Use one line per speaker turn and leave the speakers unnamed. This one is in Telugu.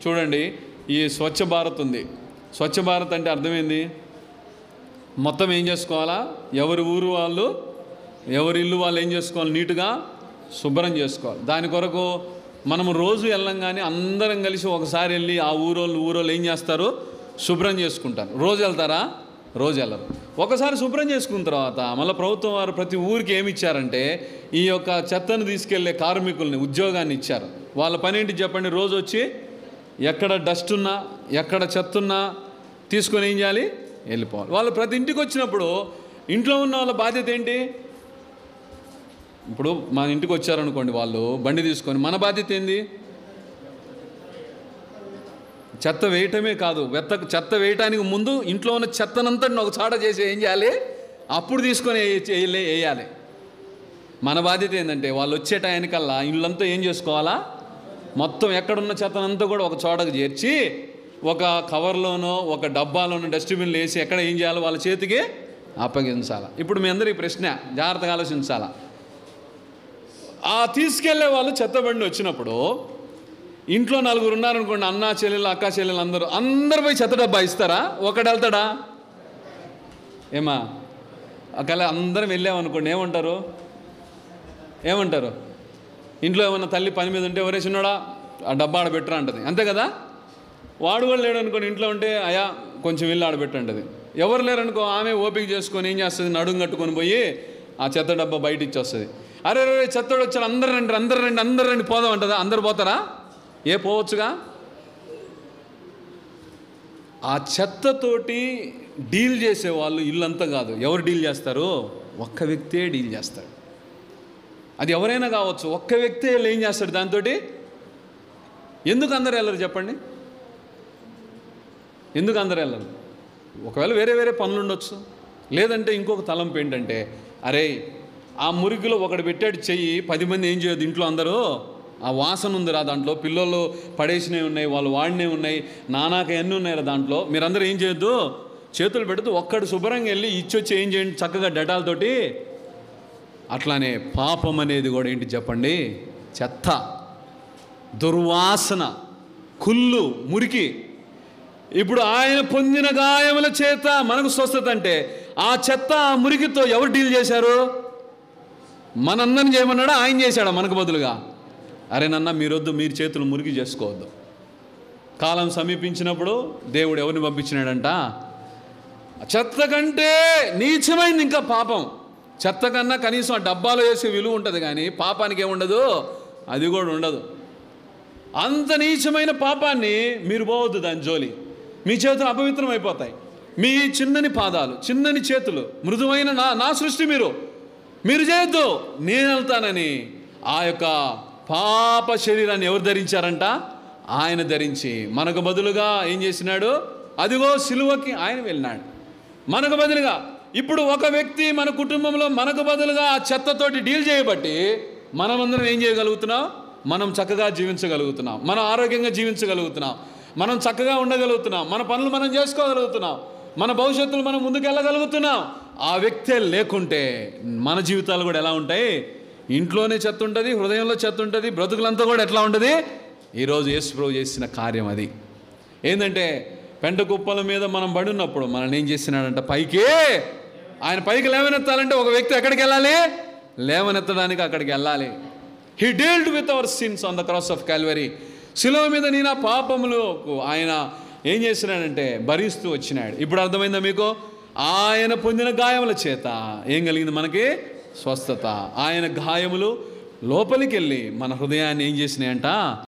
చూడండి ఈ స్వచ్ఛ భారత్ ఉంది స్వచ్ఛ భారత్ అంటే అర్థమైంది మొత్తం ఏం చేసుకోవాలా ఎవరి ఊరు వాళ్ళు ఎవరి ఇల్లు వాళ్ళు ఏం చేసుకోవాలి నీట్గా శుభ్రం చేసుకోవాలి దాని కొరకు మనం రోజు వెళ్ళంగానే అందరం కలిసి ఒకసారి వెళ్ళి ఆ ఊరోళ్ళు ఊరోళ్ళు ఏం చేస్తారు శుభ్రం చేసుకుంటారు రోజు వెళ్తారా రోజు వెళ్ళరు ఒకసారి శుభ్రం చేసుకున్న తర్వాత మళ్ళీ ప్రభుత్వం వారు ప్రతి ఊరికి ఏమి ఇచ్చారంటే ఈ యొక్క చెత్తను తీసుకెళ్లే కార్మికుల్ని ఉద్యోగాన్ని ఇచ్చారు వాళ్ళ పని ఏంటి చెప్పండి రోజు వచ్చి ఎక్కడ డస్ట్ ఉన్నా ఎక్కడ చెత్త ఉన్నా తీసుకొని ఏం చేయాలి వెళ్ళిపోవాలి వాళ్ళు ప్రతి ఇంటికి వచ్చినప్పుడు ఇంట్లో ఉన్న వాళ్ళ బాధ్యత ఏంటి ఇప్పుడు మన ఇంటికి వచ్చారనుకోండి వాళ్ళు బండి తీసుకొని మన బాధ్యత ఏంది చెత్త వేయటమే కాదు వెత్త చెత్త వేయటానికి ముందు ఇంట్లో ఉన్న చెత్తనంతా ఒక చాట చేసి ఏం చేయాలి అప్పుడు తీసుకొని వేయ- వేయ- వేయాలి మన బాధ్యత ఏంటంటే వాళ్ళు వచ్చే టయానికల్లా ఇళ్ళంతా ఏం చేసుకోవాలా మొత్తం ఎక్కడున్న చెత్తనంతా కూడా ఒక చోటకు చేర్చి ఒక కవర్లోనో ఒక డబ్బాలోనో డస్ట్బిన్లు వేసి ఎక్కడ ఏం చేయాలి వాళ్ళ చేతికి అప్పగించాలి ఇప్పుడు మీ అందరికీ ప్రశ్న జాగ్రత్తగా ఆలోచించాలా ఆ తీసుకెళ్లే వాళ్ళు చెత్త బండి వచ్చినప్పుడు ఇంట్లో నలుగురు ఉన్నారనుకోండి అన్న చెల్లెలు అక్క చెల్లెలు అందరూ అందరు పోయి చెత్త డబ్బా ఇస్తారా ఒకడు వెళ్తాడా ఏమా ఒకవేళ అందరం వెళ్ళామనుకోండి ఏమంటారు ఏమంటారు ఇంట్లో ఏమన్నా తల్లి పని మీద ఉంటే ఎవరే చిన్నోడా ఆ డబ్బా ఆడబెట్టరా అంటది అంతే కదా వాడు కూడా లేడు అనుకోని ఇంట్లో ఉంటే అయా కొంచెం వెళ్ళి ఆడబెట్టంటది ఎవరు లేరనుకో ఆమె ఓపిక చేసుకొని ఏం చేస్తుంది నడుము కట్టుకొని పోయి ఆ చెత్త డబ్బా బయట ఇచ్చి వస్తుంది అరే రే చెత్తోడు వచ్చాడు అందరు రండి అందరు రండి అందరు రండి పోదాం అంటదా అందరు పోతారా ఏ పోవచ్చుగా ఆ చెత్తతోటి డీల్ చేసే వాళ్ళు ఇల్లంతా కాదు ఎవరు డీల్ చేస్తారు ఒక్క వ్యక్తే డీల్ చేస్తాడు అది ఎవరైనా కావచ్చు ఒక్క వ్యక్తే వెళ్ళి ఏం చేస్తాడు దాంతో ఎందుకు అందరు వెళ్ళరు చెప్పండి ఎందుకు అందరు వెళ్ళరు ఒకవేళ వేరే వేరే పనులు ఉండొచ్చు లేదంటే ఇంకొక తలంపు ఏంటంటే అరే ఆ మురికిలో ఒకడు పెట్టాడు చెయ్యి పది మంది ఏం చేయదు ఇంట్లో అందరూ ఆ వాసన ఉందిరా దాంట్లో పిల్లలు పడేసినవి ఉన్నాయి వాళ్ళు వాడినవి ఉన్నాయి నానాక ఎన్ని ఉన్నాయిరా దాంట్లో మీరందరూ ఏం చేయొద్దు చేతులు పెడుతూ ఒక్కడు శుభ్రంగా వెళ్ళి ఇచ్చొచ్చి ఏం చేయండి చక్కగా డెటాలతోటి అట్లానే పాపం అనేది కూడా ఏంటి చెప్పండి చెత్త దుర్వాసన కుళ్ళు మురికి ఇప్పుడు ఆయన పొందిన గాయముల చేత మనకు స్వస్థత అంటే ఆ చెత్త ఆ మురికితో ఎవరు డీల్ చేశారు మనందరిని చేయమన్నాడా ఆయన చేశాడా మనకు బదులుగా అరే నన్న మీరొద్దు మీరు చేతులు మురికి చేసుకోవద్దు కాలం సమీపించినప్పుడు దేవుడు ఎవరిని పంపించినాడంట చెత్త కంటే నీచమైంది ఇంకా పాపం చెత్త కన్నా కనీసం ఆ డబ్బాలో వేసే విలువ ఉంటుంది కానీ పాపానికి ఏముండదు అది కూడా ఉండదు అంత నీచమైన పాపాన్ని మీరు పోవద్దు దాని జోలి మీ చేతులు అపవిత్రం అయిపోతాయి మీ చిన్నని పాదాలు చిన్నని చేతులు మృదువైన నా నా సృష్టి మీరు మీరు చేయొద్దు నేను వెళ్తానని ఆ యొక్క పాప శరీరాన్ని ఎవరు ధరించారంట ఆయన ధరించి మనకు బదులుగా ఏం చేసినాడు అదిగో సిలువకి ఆయన వెళ్ళినాడు మనకు బదులుగా ఇప్పుడు ఒక వ్యక్తి మన కుటుంబంలో మనకు బదులుగా ఆ చెత్తతోటి డీల్ చేయబట్టి మనమందరం ఏం చేయగలుగుతున్నాం మనం చక్కగా జీవించగలుగుతున్నాం మనం ఆరోగ్యంగా జీవించగలుగుతున్నాం మనం చక్కగా ఉండగలుగుతున్నాం మన పనులు మనం చేసుకోగలుగుతున్నాం మన భవిష్యత్తులో మనం ముందుకు వెళ్ళగలుగుతున్నాం ఆ వ్యక్తే లేకుంటే మన జీవితాలు కూడా ఎలా ఉంటాయి ఇంట్లోనే చెత్త ఉంటుంది హృదయంలో చెత్త ఉంటుంది బ్రతుకులంతా కూడా ఎట్లా ఉంటుంది ఈరోజు యేసు ప్రభు చేసిన కార్యం అది ఏంటంటే పెంట కుప్పల మీద మనం పడి ఉన్నప్పుడు మనల్ని ఏం చేసినాడంట పైకి ఆయన పైకి లేవనెత్తాలంటే ఒక వ్యక్తి ఎక్కడికి వెళ్ళాలి లేవనెత్తడానికి అక్కడికి వెళ్ళాలి he dealt with our sins on the cross of Calvary శిలువ మీద నేను ఆ పాపములు ఆయన ఏం చేసినాడంటే భరిస్తూ వచ్చినాడు ఇప్పుడు అర్థమైందా మీకు ఆయన పొందిన గాయముల చేత ఏం కలిగింది మనకి స్వస్థత ఆయన గాయములు లోపలికి వెళ్ళి మన హృదయాన్ని ఏం చేసినాయంట